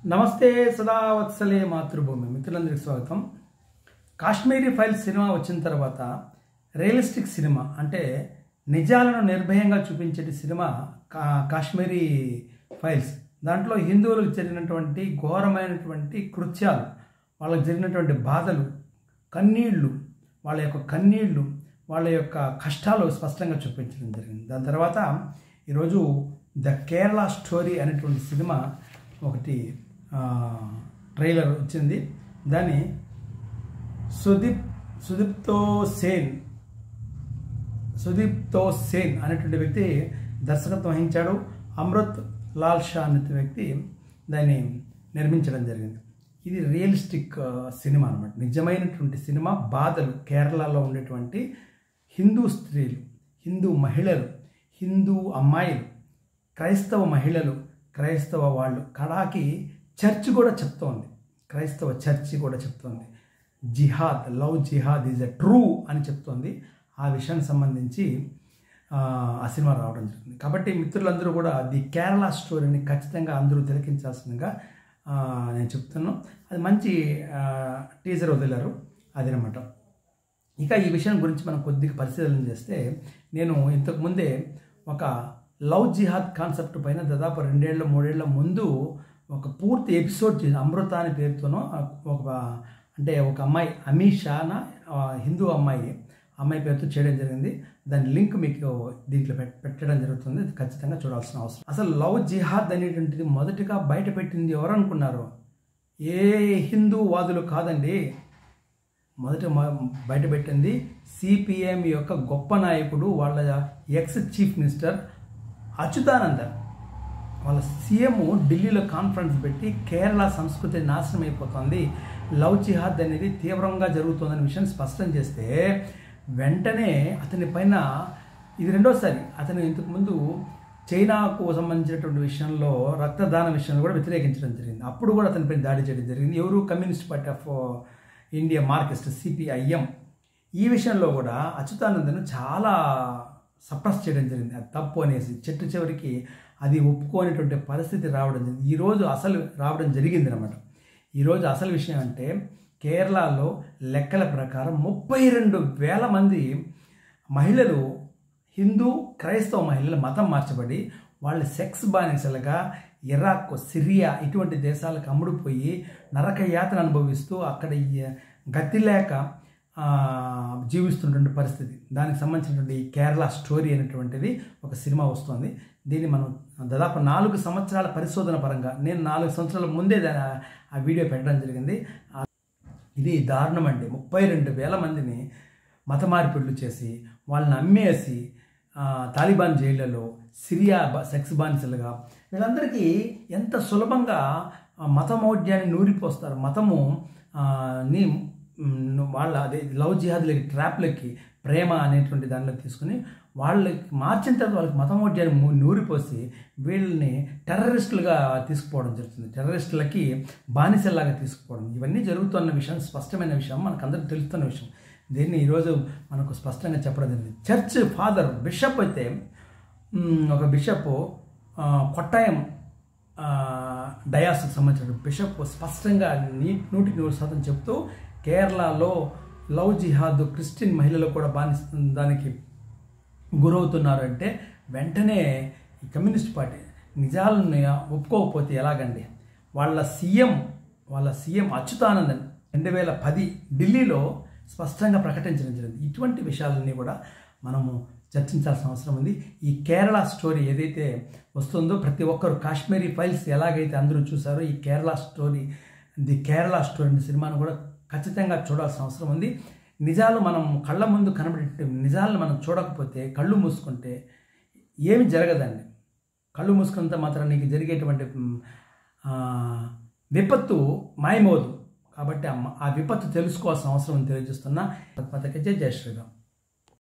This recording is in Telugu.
నమస్తే సదావత్సలే మాతృభూమి మిత్రులందరికీ స్వాగతం కాశ్మీరీ ఫైల్స్ సినిమా వచ్చిన తర్వాత రియలిస్టిక్ సినిమా అంటే నిజాలను నిర్భయంగా చూపించే సినిమా కా కాశ్మీరీ ఫైల్స్ దాంట్లో హిందువులకు జరిగినటువంటి ఘోరమైనటువంటి కృత్యాలు వాళ్ళకి జరిగినటువంటి బాధలు కన్నీళ్లు వాళ్ళ యొక్క కన్నీళ్లు వాళ్ళ యొక్క కష్టాలు స్పష్టంగా చూపించడం జరిగింది దాని తర్వాత ఈరోజు ద కేరళ స్టోరీ అనేటువంటి సినిమా ఒకటి ఆ, ట్రైలర్ వచ్చింది దాన్ని సుదీప్ సుదీప్తో సేన్ సుదీప్తో సేన్ అనేటువంటి వ్యక్తి దర్శకత్వం వహించాడు అమృత్ లాల్ షా అనే వ్యక్తి దాన్ని నిర్మించడం జరిగింది ఇది రియలిస్టిక్ ఆ, సినిమా అనమాట నిజమైనటువంటి సినిమా బాధలు కేరళలో ఉండేటువంటి హిందూ స్త్రీలు హిందూ మహిళలు హిందూ అమ్మాయిలు క్రైస్తవ మహిళలు క్రైస్తవ వాళ్ళు కడాకి చర్చ్ కూడా చెప్తోంది క్రైస్తవ చర్చి కూడా చెప్తోంది జిహాద్ love jihad is a true అని చెప్తోంది ఆ విషయానికి సంబంధించి ఆ, ఆ సినిమా రావడం జరిగింది కాబట్టి మిత్రులందరూ కూడా ది కేరళ స్టోరీని ఖచ్చితంగా అందరూ తిలకించాల్సిందిగా ఆ, నేను చెప్తున్నాను అది మంచి టీజర్ వదిలారు అదనమాట ఇక ఈ విషయం గురించి మనం కొద్దిగా పరిశీలన చేస్తే నేను ఇంతకు ముందే ఒక లవ్ జిహాద్ కాన్సెప్ట్ పైన దాదాపు రెండేళ్ల మూడేళ్ల ముందు ఒక పూర్తి ఎపిసోడ్ చేసి అమృత అనే పేరుతోనో ఒక అంటే ఒక అమ్మాయి అమీషాన ఆ, హిందూ అమ్మాయి అమ్మాయి పేరుతో చేయడం జరిగింది దాని లింక్ మీకు దీంట్లో పెట్- పెట్టడం జరుగుతుంది అది ఖచ్చితంగా చూడాల్సిన అవసరం అసలు లవ్ జిహాద్ అనేటువంటిది మొదటిగా బయట పెట్టింది ఎవరు అనుకున్నారు ఏ హిందూ వాదులు కాదండి మొదట మ- బయటపెట్టింది సిపిఎం యొక్క గొప్ప నాయకుడు వాళ్ళ ఎక్స్ చీఫ్ మినిస్టర్ అచ్యుతానందన్ వాళ్ళ సీఎం ఢిల్లీలో కాన్ఫరెన్స్ పెట్టి కేరళ సంస్కృతి నాశనం అయిపోతుంది లవ్ జిహాద్ అనేది తీవ్రంగా జరుగుతుందనే విషయం స్పష్టం చేస్తే వెంటనే అతని పైన ఇది రెండోసారి అతను ఇంతకుముందు చైనాకు సంబంధించినటువంటి విషయంలో రక్తదాన విషయంలో కూడా వ్యతిరేకించడం జరిగింది అప్పుడు కూడా అతనిపైన దాడి చేయడం జరిగింది ఎవరు communist party of India Marxist CPIM ఈ విషయంలో కూడా అచ్యుతానందను చాలా సప్రెస్ చేయడం జరిగింది అది తప్పు అనేసి చెట్టు చివరికి అది ఒప్పుకోనేటువంటి పరిస్థితి రావడం జరిగింది ఈరోజు అసలు రావడం జరిగింది అనమాట ఈరోజు అసలు విషయం అంటే కేరళలో లెక్కల ప్రకారం ముప్పై రెండు వేల మంది మహిళలు హిందూ క్రైస్తవ మహిళలు మతం మార్చబడి వాళ్ళు సెక్స్ బానిసలుగా ఇరాక్ సిరియా ఇటువంటి దేశాలకు అమ్ముడుపోయి నరక యాతన అనుభవిస్తూ అక్కడ ఈ గతి లేక ఆ, జీవిస్తున్నటువంటి పరిస్థితి దానికి సంబంధించినటువంటి ఈ కేరళ స్టోరీ అనేటువంటిది ఒక సినిమా వస్తుంది దీన్ని మనం దాదాపు నాలుగు సంవత్సరాల పరిశోధన పరంగా నేను నాలుగు సంవత్సరాల ముందే దా- ఆ వీడియో పెట్టడం జరిగింది ఆ ఇది దారుణం అండి ముప్పై రెండు వేల మందిని మత మార్పిడులు చేసి వాళ్ళని అమ్మేసి ఆ, తాలిబాన్ జైళ్లలో సిరియా బ- సెక్స్ బానిసలుగా వీళ్ళందరికీ ఎంత సులభంగా ఆ, మతమౌఢ్యాన్ని నూరిపోస్తారు మతము ఆ, ని మ్, వాళ్ళ అదే లవ్ జిహాద్లకి ట్రాప్లకి ప్రేమ అనేటువంటి దానిలో తీసుకుని వాళ్ళకి మార్చిన తర్వాత వాళ్ళకి మతమౌఢ్యాన్ని ము- నూరిపోసి వీళ్ళని టెర్రరిస్టులుగా తీసుకుపోవడం జరుగుతుంది టెర్రరిస్టులకి బానిసల్లాగా తీసుకుపోవడం ఇవన్నీ జరుగుతున్న విషయం స్పష్టమైన విషయం మనకు అందరికీ తెలుస్తున్న విషయం దీన్ని ఈరోజు మనకు స్పష్టంగా చెప్పడం జరిగింది చర్చ్ ఫాదర్ బిషప్ అయితే మ్, ఒక బిషప్ ఆ, కొట్టాయం ఆ, డయాస్కి సంబంధించిన బిషప్ స్పష్టంగా నీ నూటికి నూరు శాతం చెప్తూ కేరళలో లవ్ జిహాద్ క్రిస్టియన్ మహిళలు కూడా బానిస్తుంది దానికి గురవుతున్నారు అంటే వెంటనే ఈ కమ్యూనిస్ట్ పార్టీ నిజాలను ఒప్పుకోకపోతే ఎలాగండి వాళ్ళ సీఎం వాళ్ళ సీఎం అచ్యుతానందన్ రెండు వేల పది ఢిల్లీలో స్పష్టంగా ప్రకటించడం జరిగింది ఇటువంటి విషయాలన్నీ కూడా మనము చర్చించాల్సిన అవసరం ఉంది ఈ కేరళ స్టోరీ ఏదైతే వస్తుందో ప్రతి ఒక్కరు కాశ్మీరీ ఫైల్స్ ఎలాగైతే అందరూ చూసారో ఈ Kerala story the Kerala story అనే సినిమాను కూడా ఖచ్చితంగా చూడాల్సిన అవసరం ఉంది నిజాలు మనం కళ్ళ ముందు కనబడే నిజాలను మనం చూడకపోతే కళ్ళు మూసుకుంటే ఏమి జరగదండి కళ్ళు మూసుకున్నంత మాత్రం నీకు జరిగేటువంటి మ్, ఆ, విపత్తు మాయమోదు కాబట్టి ఆ మ- ఆ విపత్తు తెలుసుకోవాల్సిన అవసరం ఉంది తెలియజేస్తున్నా పథకజే జయ శ్రీరామ్